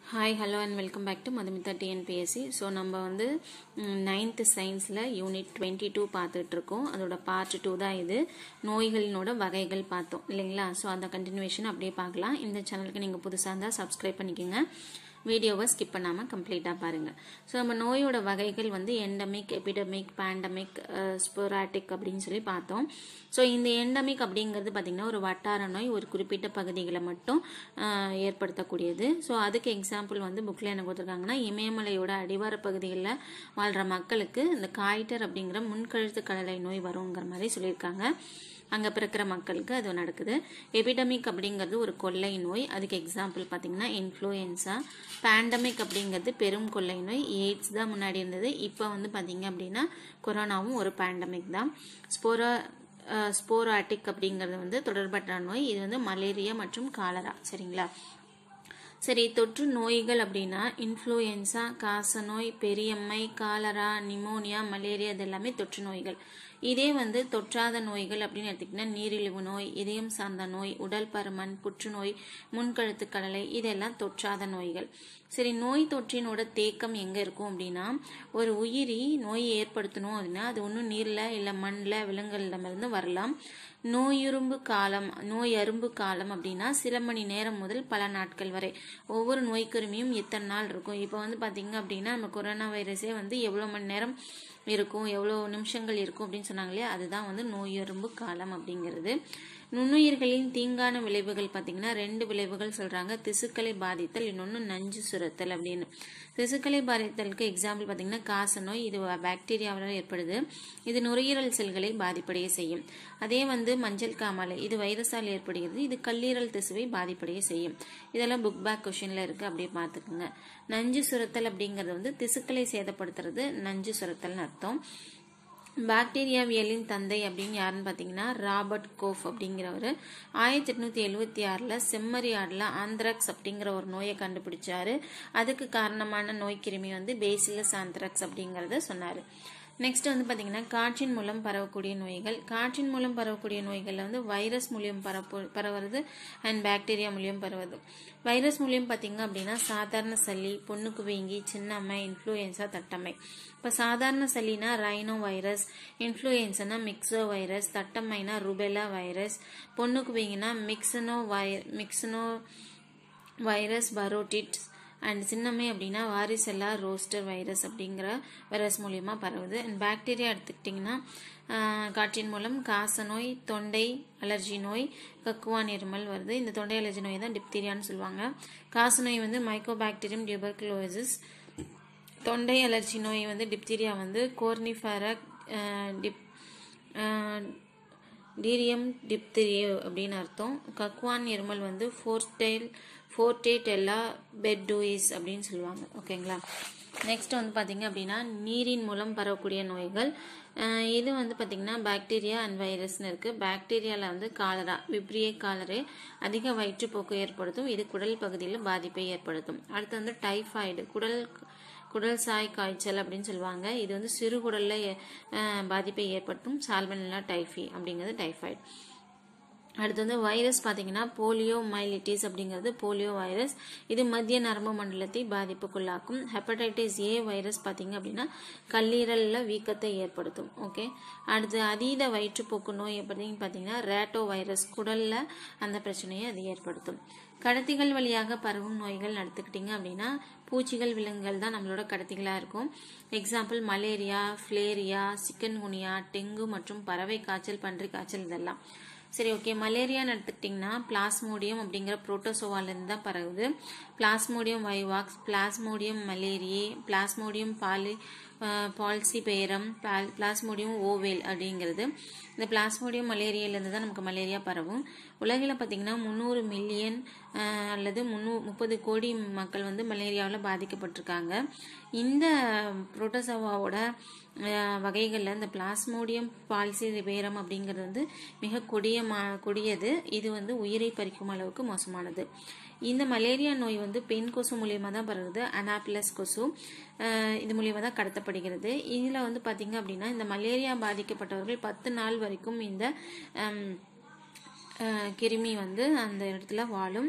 hi hello and welcome back to Madhumitha TNPSC so நம்ம வந்து ninth சயின்ஸில் யூனிட் டுவெண்ட்டி டூ பார்த்துட்டு இருக்கோம் அதோட பார்ட் டூ தான் இது நோய்களினோட வகைகள் பார்த்தோம் இல்லைங்களா ஸோ அந்த கண்டினியூஷன் அப்படியே பார்க்கலாம் இந்த சேனலுக்கு நீங்கள் புதுசாக இருந்தால் சப்ஸ்கிரைப் பண்ணிக்கோங்க வீடியோவை ஸ்கிப் பண்ணாமல் கம்ப்ளீட்டாக பாருங்கள் ஸோ நம்ம நோயோட வகைகள் வந்து எண்டமிக் எபிடமிக் பேண்டமிக் ஸ்பொராட்டிக் அப்படின்னு சொல்லி பார்த்தோம் ஸோ இந்த எண்டமிக் அப்படிங்கிறது பார்த்திங்கன்னா ஒரு வட்டார நோய் ஒரு குறிப்பிட்ட பகுதிகளை மட்டும் ஏற்படுத்தக்கூடியது ஸோ அதுக்கு எக்ஸாம்பிள் வந்து புக்கில் என்ன கொடுத்துருக்காங்கன்னா இமயமலையோட அடிவார பகுதிகளில் வாழ்கிற மக்களுக்கு இந்த காய்டர் அப்படிங்கிற முன்கழுத்து கடலை நோய் வருங்கிற மாதிரி சொல்லியிருக்காங்க அங்கே பிறக்கிற மக்களுக்கு அது நடக்குது எபிடமிக் அப்படிங்கிறது ஒரு கொள்ளை நோய் அதுக்கு எக்ஸாம்பிள் பார்த்தீங்கன்னா இன்ஃப்ளூயன்ஸா பேண்டமிக் அப்படிங்கிறது பெரும் கொள்ளை நோய் எய்ட்ஸ் தான் முன்னாடி இருந்தது இப்போ வந்து பார்த்தீங்க அப்படின்னா கொரோனாவும் ஒரு பேண்டமிக் தான் ஸ்போரா ஸ்போராட்டிக் அப்படிங்கிறது வந்து தொடர்பற்ற நோய் இது வந்து மலேரியா மற்றும் காலரா சரிங்களா சரி தொற்று நோய்கள் அப்படின்னா இன்ஃப்ளூயன்ஸா காசநோய் பெரியம்மை காலரா நிமோனியா மலேரியா இது எல்லாமே தொற்று நோய்கள் இதே வந்து தொற்றாத நோய்கள் அப்படின்னு எடுத்திங்கன்னா நீரிழிவு நோய் இதயம் சார்ந்த நோய் உடல் பருமன் புற்றுநோய் முன்கழுத்து கடலை இதெல்லாம் தொற்றாத நோய்கள் சரி நோய் தொற்றினோட தேக்கம் எங்கே இருக்கும் அப்படின்னா ஒரு உயிரி நோய் ஏற்படுத்தணும் அப்படின்னா அது ஒன்றும் நீரில் இல்லை மண்ணில் விலங்குகளிடமிருந்து வரலாம் நோயுறும்பு காலம் நோய் அரும்பு காலம் அப்படின்னா சில மணி நேரம் முதல் பல நாட்கள் வரை ஒவ்வொரு நோய்க்கிருமியும் எத்தனை நாள் இருக்கும் இப்போ வந்து பார்த்தீங்க அப்படின்னா நம்ம கொரோனா வைரஸே வந்து எவ்வளோ மணி நேரம் இருக்கும் எவ்வளோ நிமிஷங்கள் இருக்கும் அப்படின்னு சொன்னாங்களே அதுதான் வந்து நோயரும்பு காலம் அப்படிங்கிறது நுண்ணுயிர்களின் தீங்கான விளைவுகள் பார்த்தீங்கன்னா ரெண்டு விளைவுகள் சொல்றாங்க திசுக்களை பாதித்தல் இன்னொன்று நஞ்சு சுரத்தல் அப்படின்னு திசுக்களை பாதித்தலுக்கு எக்ஸாம்பிள் பார்த்தீங்கன்னா காச நோய் இது பாக்டீரியாவால் ஏற்படுது இது நுரையீரல் செல்களை பாதிப்படைய செய்யும் அதே வந்து மஞ்சள் காமாலை இது வைரஸால் ஏற்படுகிறது இது கல்லீரல் திசுவை பாதிப்படைய செய்யும் இதெல்லாம் புக் பேக் கொஷின்ல இருக்கு அப்படியே பார்த்துக்குங்க நஞ்சு சுரத்தல் அப்படிங்கிறது வந்து திசுக்களை சேதப்படுத்துறது நஞ்சு சுரத்தல்னு அர்த்தம் பாக்டீரியாவியலின் தந்தை அப்படின்னு யாருன்னு பார்த்தீங்கன்னா ராபர்ட் கோஃப் அப்படிங்கிறவர் ஆயிரத்தி எட்நூத்தி எழுவத்தி ஆறில் செம்மறி ஆடில் ஆந்த்ராக்ஸ் அப்படிங்கிற ஒரு நோயை கண்டுபிடிச்சாரு அதுக்கு காரணமான நோய் கிருமி வந்து பேசிலஸ் ஆந்த்ராக்ஸ் அப்படிங்கிறத சொன்னார் நெக்ஸ்ட் வந்து பார்த்தீங்கன்னா காற்றின் மூலம் பரவக்கூடிய நோய்கள் காற்றின் மூலம் பரவக்கூடிய நோய்களில் வந்து வைரஸ் மூலியம் பரப்பு பரவுறது அண்ட் பாக்டீரியா மூலியம் பரவுது வைரஸ் மூலியம் பார்த்தீங்க அப்படின்னா சாதாரண சளி பொண்ணுக்கு வீங்கி சின்னம்மை இன்ஃப்ளூயன்ஸா தட்டம்மை இப்போ சாதாரண சளினா ரைனோ வைரஸ் இன்ஃப்ளூயன்ஸ்னா மிக்சோ வைரஸ் தட்டம்மைனா ருபெலா வைரஸ் பொண்ணுக்கு வீங்கினா மிக்சனோ வை மிக்சனோ வைரஸ் பரோட்டிட்ஸ் அண்ட் சின்னம்மை அப்படின்னா வாரிசெல்லா ரோஸ்டர் வைரஸ் அப்படிங்கிற வைரஸ் மூலியமா பரவுது அண்ட் பாக்டீரியா எடுத்துக்கிட்டிங்கன்னா காற்றின் மூலம் காச நோய் தொண்டை அலர்ஜி நோய் கக்குவான் இருமல் வருது இந்த தொண்டை அலர்ஜி நோய் தான் டிப்தீரியான்னு சொல்லுவாங்க காச நோய் வந்து மைக்கோபாக்டீரியம் டியூபர்குலோசிஸ் தொண்டை அலர்ஜி நோய் வந்து டிப்தீரியா வந்து கோர்னிஃபேரா டிப் டீரியம் டிப்திரியோ அப்படின்னு அர்த்தம் கக்குவான் இருமல் வந்து ஃபோர்டெயில் ஃபோர்டேட்டெல்லா பெட்டூயிஸ் அப்படின்னு சொல்லுவாங்க ஓகேங்களா நெக்ஸ்ட் வந்து பார்த்தீங்க அப்படின்னா நீரின் மூலம் பரவக்கூடிய நோய்கள் இது வந்து பார்த்திங்கன்னா பாக்டீரியா அண்ட் வைரஸ்னு இருக்குது பாக்டீரியாவில் வந்து காலரா விப்ரியே காலரே அதிக வயிற்றுப்போக்கு ஏற்படுத்தும் இது குடல் பகுதியில் பாதிப்பை ஏற்படுத்தும் அடுத்து வந்து டைஃபாய்டு குடல் குடல் சாய் காய்ச்சல் அப்படின்னு சொல்லுவாங்க இது வந்து சிறுகுடலில் பாதிப்பை ஏற்படுத்தும் சால்மனல்லா டைஃபி அப்படிங்கிறது டைஃபாய்டு அடுத்து வந்து வைரஸ் பார்த்தீங்கன்னா போலியோ மைலிட்டிஸ் அப்படிங்கிறது போலியோ வைரஸ் இது மத்திய நரம்பு மண்டலத்தை பாதிப்புக்குள்ளாக்கும் ஹெப்படைட்டிஸ் ஏ வைரஸ் பார்த்தீங்க அப்படின்னா கல்லீரலில் வீக்கத்தை ஏற்படுத்தும் ஓகே அடுத்து அதீத வயிற்றுப்போக்கு நோய் எப்படின்னு பார்த்தீங்கன்னா ரேட்டோ வைரஸ் குடலில் அந்த பிரச்சனையை அது ஏற்படுத்தும் கடத்திகள் வழியாக பரவும் நோய்கள் எடுத்துக்கிட்டிங்க அப்படின்னா பூச்சிகள் விலங்குகள் தான் நம்மளோட கடத்திகளாக இருக்கும் example malaria filaria chikungunya dengue மற்றும் பறவை காய்ச்சல் பன்றி காய்ச்சல் இதெல்லாம் சரி ஓகே மலேரியான்னு எடுத்துக்கிட்டிங்கன்னா பிளாஸ்மோடியம் அப்படிங்கிற புரோட்டோசோவாலேருந்து தான் பரவுது plasmodium vivax plasmodium malariae plasmodium பாலி பால்சிபேரம் பிளாஸ்மோடியம் ஓவேல் அப்படிங்கிறது இந்த பிளாஸ்மோடியம் மலேரியாலேருந்து தான் நமக்கு மலேரியா பரவும் உலகில் பார்த்திங்கன்னா முந்நூறு மில்லியன் அல்லது முந்நூ முப்பது கோடி மக்கள் வந்து மலேரியாவில் பாதிக்கப்பட்டிருக்காங்க இந்த புரோட்டோசோவாவோட வகைகளில் இந்த பிளாஸ்மோடியம் பால்சி ரிபேரம் அப்படிங்கிறது வந்து மிக கொடிய கொடியது இது வந்து உயிரை பறிக்கும் அளவுக்கு மோசமானது இந்த மலேரியா நோய் வந்து பெண் கொசு மூலியமாக தான் பரவுது அனாபிலஸ் கொசு இது மூலியமாக தான் கடத்தப்படுகிறது இதில் வந்து பார்த்திங்க அப்படின்னா இந்த மலேரியா பாதிக்கப்பட்டவர்கள் பத்து நாள் வரைக்கும் இந்த கிருமி வந்து அந்த இடத்துல வாழும்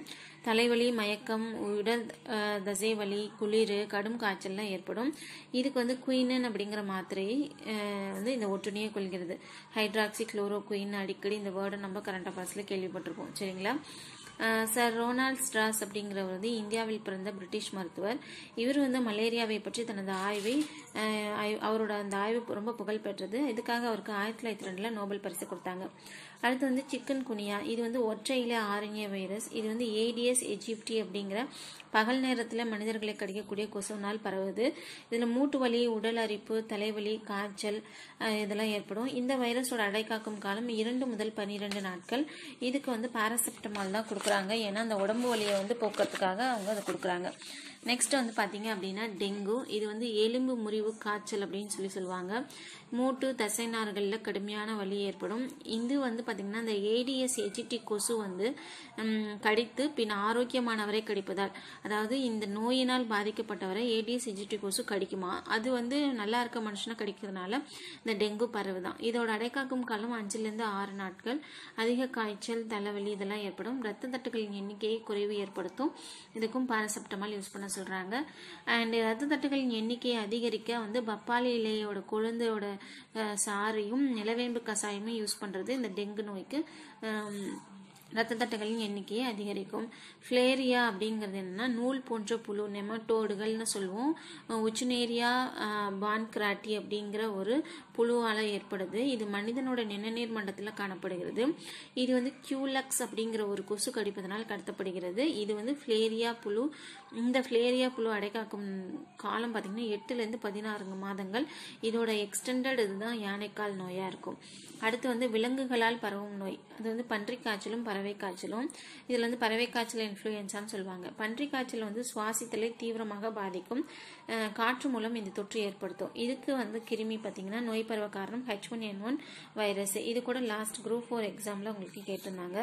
தலைவலி மயக்கம் உடல் அஹ், தசை வலி குளிர் கடும் காய்ச்சல்லாம் ஏற்படும் இதுக்கு வந்து குயினன் அப்படிங்கிற மாத்திரை அஹ், வந்து இந்த ஒட்டுண்ணியை கொள்கிறது ஹைட்ராக்சி குளோரோ குயின் அடிக்கடி இந்த வேர்டை நம்ம கரண்ட் அஃபேர்ஸில் கேள்விப்பட்டிருப்போம் சரிங்களா அஹ் சார் ரொனால்ட் ஸ்ட்ராஸ் அப்படிங்கிறவர் வந்து இந்தியாவில் பிறந்த பிரிட்டிஷ் மருத்துவர் இவர் வந்து மலேரியாவை பற்றி தனது ஆய்வை அஹ், ஆய்- அவரோட அந்த ஆய்வு ரொம்ப புகழ் பெற்றது இதுக்காக அவருக்கு ஆயிரத்தி தொள்ளாயிரத்தி ரெண்டுல நோபல் பரிசு கொடுத்தாங்க அடுத்து வந்து சிக்கன் குனியா இது வந்து ஒற்றையில ஆரண்ய வைரஸ் இது வந்து ஏடிஎஸ் எஜிப்டி அப்படிங்கிற பகல் நேரத்தில் மனிதர்களை கடிக்கக்கூடிய கொசுவினால் பரவுது இதில் மூட்டு வலி உடல் அரிப்பு தலைவலி காய்ச்சல் அஹ், இதெல்லாம் ஏற்படும் இந்த வைரஸோட அடைக்காக்கும் காலம் இரண்டு முதல் பன்னிரெண்டு நாட்கள் இதுக்கு வந்து பாராசெப்டமால் தான் கொடுக்குறாங்க ஏன்னா அந்த உடம்பு வலியை வந்து போக்குறதுக்காக அவங்க அதை கொடுக்குறாங்க நெக்ஸ்ட் வந்து பார்த்தீங்க அப்படின்னா டெங்கு இது வந்து எலும்பு முறிவு காய்ச்சல் அப்படின்னு சொல்லி சொல்லுவாங்க மூட்டு தசைநார்களில் கடுமையான வலி ஏற்படும் இது வந்து பார்த்தீங்கன்னா இந்த ஏடிஎஸ் எஜிடி கொசு வந்து ம், கடித்து பின் ஆரோக்கியமானவரை கடிப்பதால் அதாவது இந்த நோயினால் பாதிக்கப்பட்டவரை ஏடிஎஸ் எஜிடி கொசு கடிக்குமா அது வந்து நல்லா இருக்க மனுஷனை கடிக்கிறதுனால இந்த டெங்கு பரவுதான் இதோட அடைக்காக்கும் காலம் அஞ்சுலேருந்து ஆறு நாட்கள் அதிக காய்ச்சல் தலைவலி இதெல்லாம் ஏற்படும் ரத்த தட்டுகளின் எண்ணிக்கையை குறைவு ஏற்படுத்தும் இதுக்கும் பாராசெப்டமால் யூஸ் பண்ண சொல்றாங்க அண்ட் ரத்த தட்டுகளின் எண்ணிக்கையை அதிகரிக்க வந்து பப்பாளி இலையோட கொழுந்தோட அஹ், சாறையும் நிலவேம்பு கஷாயமும் யூஸ் பண்றது இந்த டெங்கு நோய்க்கு ஹம், ரத்த தட்டுகளின் எண்ணிக்கையை அதிகரிக்கும் ஃப்ளேரியா அப்படிங்கிறது என்னன்னா நூல் போன்ற புழு நெமட்டோடுகள்னு சொல்லுவோம் உச்சுனேரியா பான்கிராட்டி அப்படிங்கிற ஒரு புழுவால ஏற்படுது இது மனிதனோட நிணநீர் மண்டலத்தில் காணப்படுகிறது இது வந்து கியூலக்ஸ் அப்படிங்கிற ஒரு கொசு கடிப்பதனால் கடத்தப்படுகிறது இது வந்து ஃப்ளேரியா புழு இந்த ஃப்ளேரியா புழு அடைக்காக்கும் காலம் பார்த்தீங்கன்னா எட்டுலேருந்து பதினாறு மாதங்கள் இதோட எக்ஸ்டெண்டட் இதுதான் யானைக்கால் நோயாக இருக்கும் அடுத்து வந்து விலங்குகளால் பரவும் நோய் அது வந்து பன்றிக் காய்ச்சலும் பறவை காய்ச்சலும் இதில் வந்து பறவை காய்ச்சல் இன்ஃப்ளூயன்ஸான்னு சொல்லுவாங்க பன்றிக் காய்ச்சல் வந்து சுவாசித்தலை தீவிரமாக பாதிக்கும் அஹ், காற்று மூலம் இந்த தொற்று ஏற்படுத்தும் இதுக்கு வந்து கிருமி பார்த்தீங்கன்னா நோய் பரவ காரணம் H one N one virus இது கூட லாஸ்ட் குரூப் ஃபோர் எக்ஸாமில் உங்களுக்கு கேட்டிருந்தாங்க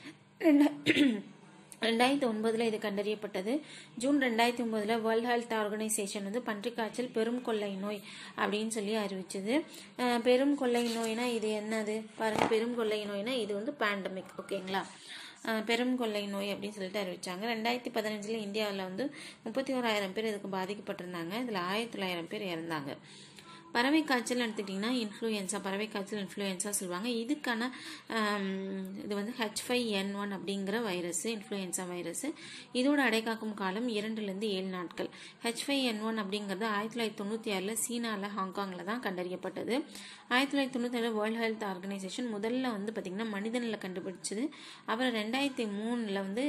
ரெண்டாயிரத்தி ஒன்பதுல இது கண்டறியப்பட்டது ஜூன் ரெண்டாயிரத்தி ஒன்பதுல வேர்ல்ட் ஹெல்த் ஆர்கனைசேஷன் வந்து பன்றிக் காய்ச்சல் பெரும் கொள்ளை நோய் அப்படின்னு சொல்லி அறிவிச்சது அஹ் பெரும் கொள்ளை நோய்னா இது என்னது பாருங்க பெரும் கொள்ளை நோய்னா இது வந்து பேண்டமிக் ஓகேங்களா அஹ் பெரும் கொள்ளை நோய் அப்படின்னு சொல்லிட்டு அறிவிச்சாங்க ரெண்டாயிரத்தி பதினஞ்சுல இந்தியாவில் வந்து முப்பத்தி ஓராயிரம் பேர் இதுக்கு பாதிக்கப்பட்டிருந்தாங்க இதில் ஆயிரத்தி தொள்ளாயிரம் பேர் இறந்தாங்க பறவை காய்ச்சல் எடுத்துக்கிட்டிங்கன்னா இன்ஃப்ளூயன்ஸா பறவை காய்ச்சல் இன்ஃப்ளூயன்ஸா சொல்லுவாங்க இதுக்கான ஆம், இது வந்து ஹெச் ஃபைவ் என் ஒன் அப்படிங்கிற வைரஸ் இன்ஃப்ளூயன்ஸா வைரஸ் இதோட அடைக்காக்கும் காலம் இரண்டுலேருந்து ஏழு நாட்கள் ஹெச் ஃபைவ் என் ஒன் அப்படிங்கிறது ஆயிரத்தி தொள்ளாயிரத்தி தொண்ணூற்றி ஆறில் சீனாவில் ஹாங்காங்கில் தான் கண்டறியப்பட்டது ஆயிரத்தி தொள்ளாயிரத்தி தொண்ணூற்றி ஏழு வேர்ல்டு ஹெல்த் ஆர்கனைசேஷன் முதல்ல வந்து பார்த்திங்கன்னா மனிதனில் கண்டுபிடிச்சது அப்புறம் ரெண்டாயிரத்தி மூணில் வந்து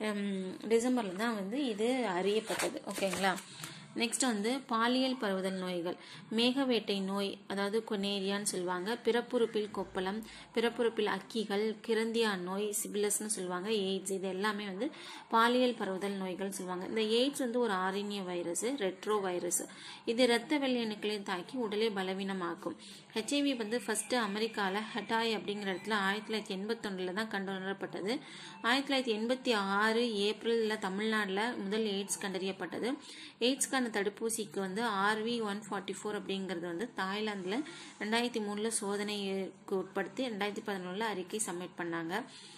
டிசம்பரில் தான் வந்து இது அறியப்பட்டது ஓகேங்களா நெக்ஸ்ட் வந்து பாலியல் பரவுதல் நோய்கள் மேகவேட்டை நோய் அதாவது கொனேரியான்னு சொல்லுவாங்க பிறப்புறுப்பில் கொப்பளம் பிறப்புறுப்பில் அக்கிகள் கிரந்தியா நோய் சிபிலஸ்னு சொல்லுவாங்க எய்ட்ஸ் இது எல்லாமே வந்து பாலியல் பரவுதல் நோய்கள் சொல்லுவாங்க இந்த எய்ட்ஸ் வந்து ஒரு ஆரண்ய வைரஸ் ரெட்ரோ வைரஸ் இது இரத்த வெள்ளையணுக்களை தாக்கி உடலை பலவீனமாக்கும் ஹெச்ஐவி வந்து ஃபர்ஸ்ட் அமெரிக்காவில் ஹெட்டாய் அப்படிங்கிற இடத்துல ஆயிரத்தி தொள்ளாயிரத்தி எண்பத்தொன்னில் தான் கண்டுணரப்பட்டது ஆயிரத்தி தொள்ளாயிரத்தி எண்பத்தி ஆறு ஏப்ரலில் தமிழ்நாட்டில் முதல் எய்ட்ஸ் கண்டறியப்பட்டது எய்ட்ஸ்க்கான தடுப்பூசிக்கு வந்து ஆர்வி ஒன் ஃபார்ட்டி ஃபோர் அப்படிங்கிறது வந்து தாய்லாந்தில் ரெண்டாயிரத்தி மூணில் சோதனைக்கு உட்படுத்தி ரெண்டாயிரத்தி பதினொன்றில் அறிக்கை சப்மிட் பண்ணாங்க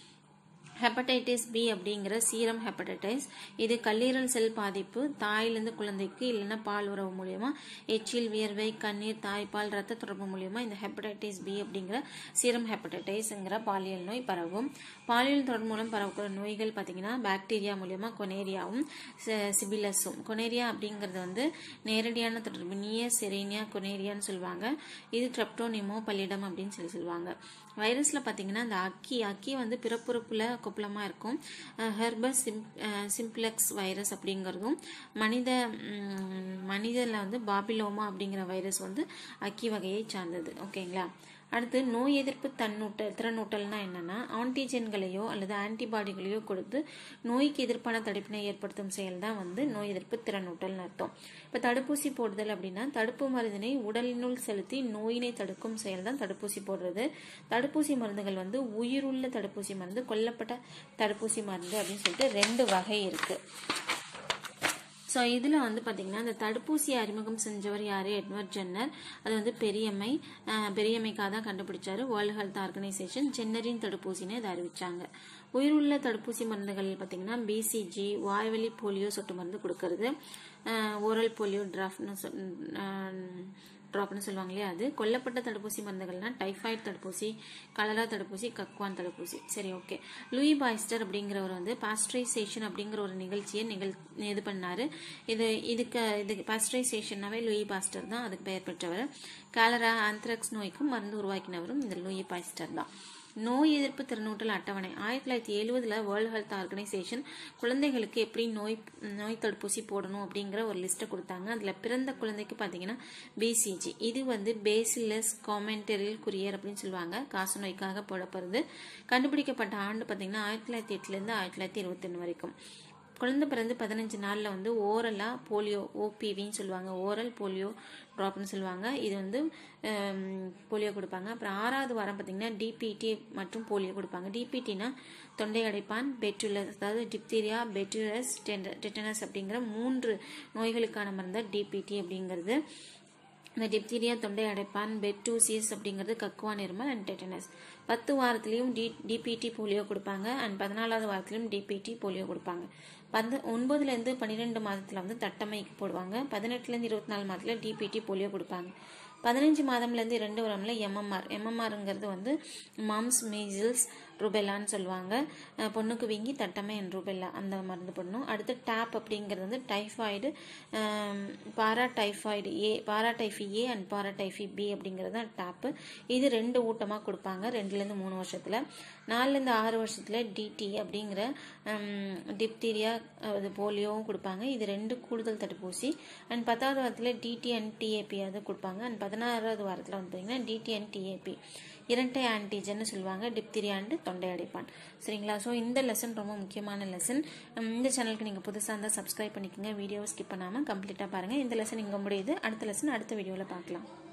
ஹெப்படைட்டிஸ் பி அப்படிங்கிற சீரம் ஹெப்படைட்டிஸ் இது கல்லீரல் செல் பாதிப்பு தாயிலிருந்து குழந்தைக்கு இல்லைன்னா பால் உறவு மூலியமா எச்சில் வியர்வை கண்ணீர் தாய்ப்பால் ரத்த தொடர்பு மூலியமா இந்த ஹெப்படைட்டிஸ் பி அப்படிங்கிற சீரம் ஹெப்படைட்டிஸ்ங்கிற பாலியல் நோய் பரவும் பாலியல் தொடர்பு மூலம் பரவக்கூடிய நோய்கள் பார்த்தீங்கன்னா பாக்டீரியா மூலியமா கொனேரியாவும் சிபிலஸும் கொனேரியா அப்படிங்கிறது வந்து நேரடியான தொடர்பு நிய செரேனியா கொனேரியான்னு சொல்லுவாங்க இது ட்ரெப்டோனிமோ பல்லிடம் அப்படின்னு சொல்லி சொல்லுவாங்க வைரஸ்ல பார்த்தீங்கன்னா இந்த அக்கி அக்கி வந்து பிறப்புறுப்புல கொப்பளமா இருக்கும் ஹெர்பஸ் சிம் சிம்ப்ளெக்ஸ் வைரஸ் அப்படிங்கிறதும் மனித ம், மனிதனில் வந்து பாபிலோமா அப்படிங்கிற வைரஸ் வந்து அக்கி வகையை சார்ந்தது ஓகேங்களா அடுத்து நோய் எதிர்ப்பு தன்னூட்டல் திறனூட்டல்னா என்னன்னா ஆன்டிஜென்களையோ அல்லது ஆன்டிபாடிகளையோ கொடுத்து நோய்க்கு எதிர்ப்பான தடுப்பினை ஏற்படுத்தும் செயல் தான் வந்து நோய் எதிர்ப்பு திறனூட்டல்னு அர்த்தம் இப்போ தடுப்பூசி போடுதல் அப்படின்னா தடுப்பு மருந்தினை உடலினுள் செலுத்தி நோயினை தடுக்கும் செயல் தான் தடுப்பூசி போடுறது தடுப்பூசி மருந்துகள் வந்து உயிருள்ள தடுப்பூசி மருந்து கொல்லப்பட்ட தடுப்பூசி மருந்து அப்படின்னு சொல்லிட்டு ரெண்டு வகை இருக்கு ஸோ இதில் வந்து பார்த்தீங்கன்னா இந்த தடுப்பூசியை அறிமுகம் செஞ்சவர் யார் எட்வர்ட் ஜென்னர் அது வந்து பெரியம்மை அஹ், பெரியம்மைக்காக தான் கண்டுபிடிச்சாரு வேர்ல்டு ஹெல்த் ஆர்கனைசேஷன் ஜென்னரின் தடுப்பூசின்னு இதை அறிவிச்சாங்க உயிருள்ள தடுப்பூசி மருந்துகள் பார்த்தீங்கன்னா பிசிஜி வாய்வழி போலியோ சொட்டு மருந்து கொடுக்கறது ஓரல் போலியோ டிராஃப்ட்னு சொல் ட்ராப்னு சொல்லுவாங்க இல்லையா அது கொல்லப்பட்ட தடுப்பூசி மருந்துகள்னா டைஃபாய்டு தடுப்பூசி கலரா தடுப்பூசி கக்வான் தடுப்பூசி சரி ஓகே லூயி பாய்ஸ்டர் அப்படிங்கிறவர் வந்து பாஸ்டரைசேஷன் அப்படிங்கிற ஒரு நிகழ்ச்சியை நிகழ் இது பண்ணாரு இது இதுக்கு இதுக்கு பாஸ்டரைசேஷன்னாவே லூயி பாஸ்டர் தான் அதுக்கு பெயர் பெற்றவர் காலரா ஆந்த்ராக்ஸ் நோய்க்கும் மருந்து உருவாக்கினவரும் இந்த லூயி பாய்ஸ்டர் தான் நோய் எதிர்ப்பு திறனூட்டல் அட்டவணை ஆயிரத்தி தொள்ளாயிரத்தி எழுபதுல வேர்ல்டு ஹெல்த் ஆர்கனைசேஷன் குழந்தைகளுக்கு எப்படி நோய் நோய் தடுப்பூசி போடணும் அப்படிங்கிற ஒரு லிஸ்ட்டை கொடுத்தாங்க அதில் பிறந்த குழந்தைக்கு பார்த்தீங்கன்னா பிசிஜி இது வந்து பேசிலஸ் காமெண்டரியல் குரியர் அப்படின்னு சொல்லுவாங்க காசு நோய்க்காக போடப்படுறது கண்டுபிடிக்கப்பட்ட ஆண்டு பார்த்தீங்கன்னா ஆயிரத்தி தொள்ளாயிரத்தி எட்டுலேருந்து ஆயிரத்தி தொள்ளாயிரத்தி இருபத்தொன்று வரைக்கும் குழந்தை பிறந்து பதினஞ்சு நாளில் வந்து ஓரலாக போலியோ ஓபிவின்னு சொல்லுவாங்க ஓரல் போலியோ ட்ராப்னு சொல்லுவாங்க இது வந்து போலியோ கொடுப்பாங்க அப்புறம் ஆறாவது வாரம் பார்த்தீங்கன்னா டிபிடி மற்றும் போலியோ கொடுப்பாங்க டிபிடினா தொண்டை அடைப்பான் பெட்டுலஸ் அதாவது டிப்தீரியா பெட்டுலஸ் டெட்டனஸ் அப்படிங்கிற மூன்று நோய்களுக்கான மருந்து டிபிடி அப்படிங்கிறது இந்த டிப்தீரியா தொண்டை அடைப்பான் பெட்டூசியஸ் அப்படிங்கிறது கக்குவான் இருமல் அண்ட் டெட்டனஸ் பத்து வாரத்துலேயும் டி டிபிடி போலியோ கொடுப்பாங்க அண்ட் பதினாலாவது வாரத்துலையும் டிபிடி போலியோ கொடுப்பாங்க பந்து ஒன்பதுலேருந்து பன்னிரெண்டு மாதத்தில் வந்து தட்டமைக்கு போடுவாங்க பதினெட்டுலேருந்து இருபத்தி நாலு மாதத்தில் டிபிடி போலியோ கொடுப்பாங்க பதினஞ்சு மாதம்லேருந்து ரெண்டு வாரம்ல எம்எம்ஆர் எம்எம்ஆருங்கிறது வந்து மம்ஸ் மீசில்ஸ் ருபெல்லான்னு சொல்லுவாங்க பொண்ணுக்கு வீங்கி தட்டமை என் ருபெல்லா அந்த மருந்து போடணும் அடுத்து டேப் அப்படிங்கிறது வந்து typhoid para typhoid A para typhi A and para typhi B அப்படிங்கிறது தான் டேப்பு இது ரெண்டு ஊட்டமாக கொடுப்பாங்க ரெண்டுலேருந்து மூணு வருஷத்தில் நாலுலேருந்து ஆறு வருஷத்தில் டிடி அப்படிங்கிற டிப்தீரியா அது போலியோவும் கொடுப்பாங்க இது ரெண்டு கூடுதல் தடுப்பூசி அண்ட் பத்தாவது வாரத்தில் டிடி அண்ட் டிஏபி அது கொடுப்பாங்க அண்ட் பதினாறாவது வாரத்தில் வந்து பார்த்தீங்கன்னா டிடி அண்ட் டிஏபி இரட்டை ஆன்டிஜன்னு சொல்லுவாங்க டிப்திரியா அண்டு தொண்டை அடைப்பான் சரிங்களா ஸோ இந்த லெசன் ரொம்ப முக்கியமான லெசன் இந்த சேனலுக்கு நீங்கள் புதுசாக இருந்தால் சப்ஸ்கிரைப் பண்ணிக்கோங்க வீடியோவை ஸ்கிப் பண்ணாமல் கம்ப்ளீட்டாக பாருங்கள் இந்த லெசன் இங்கே முடியுது அடுத்த லெசன் அடுத்த வீடியோவில் பார்க்கலாம்